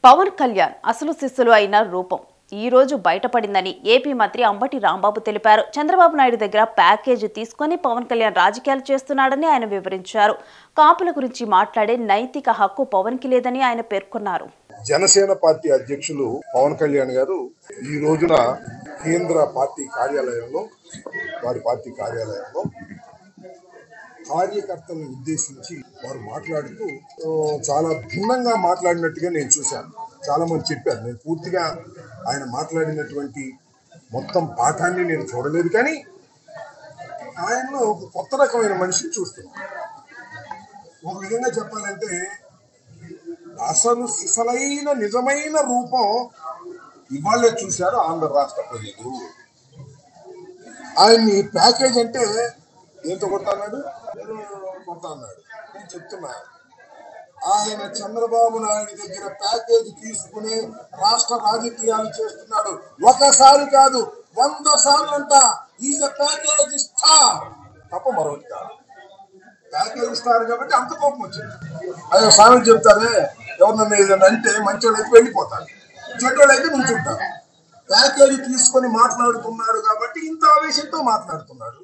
పవన్ కళ్యాణ్ అసలు శిస్సులు అయిన రూపం ఈ రోజు బయటపడిందని ఏపీ మంత్రి అంబటి రాంబాబు తెలిపారు చంద్రబాబు నాయుడు దగ్గర ప్యాకేజీ తీసుకొని పవన్ కళ్యాణ్ రాజకీయాలు చేస్తున్నాడని ఆయన వివరించారు కాపుల గురించి మాట్లాడే నైతిక హక్కు పవన్ కి లేదని ఆయన పేర్కొన్నారు జనసేన పార్టీ అధ్యక్షులు పవన్ కళ్యాణ్ గారు ఈ రోజున కేంద్ర పార్టీ కార్యాలయంలో వారి పార్టీ కార్యాలయంలో కార్యకర్తలను ఉద్దేశించి వారు మాట్లాడుతూ ఆ, చాలా భిన్నంగా మాట్లాడినట్టుగా నేను చూశాను చాలా మంది చెప్పారు నేను పూర్తిగా ఆయన మాట్లాడినటువంటి మొత్తం పాఠాన్ని నేను చూడలేదు కానీ ఆయనలో ఒక కొత్త రకమైన మనిషిని చూస్తున్నాను ఒక విధంగా చెప్పాలంటే అసలు సిసలైన నిజమైన రూపం ఇవాళే చూశారు ఆంధ్ర రాష్ట్ర ప్రజలు ఆయన్ని ప్యాకేజ్ అంటే ఏంటో కొత్త అన్నాడు ఏదో కొత్త అన్నాడు నేను చెప్తున్నా ఆయన చంద్రబాబు నాయుడు దగ్గర ప్యాకేజ్ తీసుకుని రాష్ట్ర రాజకీయాలు చేస్తున్నాడు ఒకసారి కాదు వంద సార్లు అంట ఈజ్ ప్యాకేజ్ ఇస్తా తప్ప మరొకటి కాదు ప్యాకేజ్ ఇస్తారు కాబట్టి అంత కోపం వచ్చింది అదే సామెత చెప్తారే ఎవరినన్నా ఏదైనా అంటే మంచోళ్ళు అయితే వెళ్ళిపోతారు చెడ్డోళ్ళు అయితే నుంచుంటారు ప్యాకేజీ తీసుకొని మాట్లాడుతున్నాడు కాబట్టి ఇంత ఆవేశంతో మాట్లాడుతున్నాడు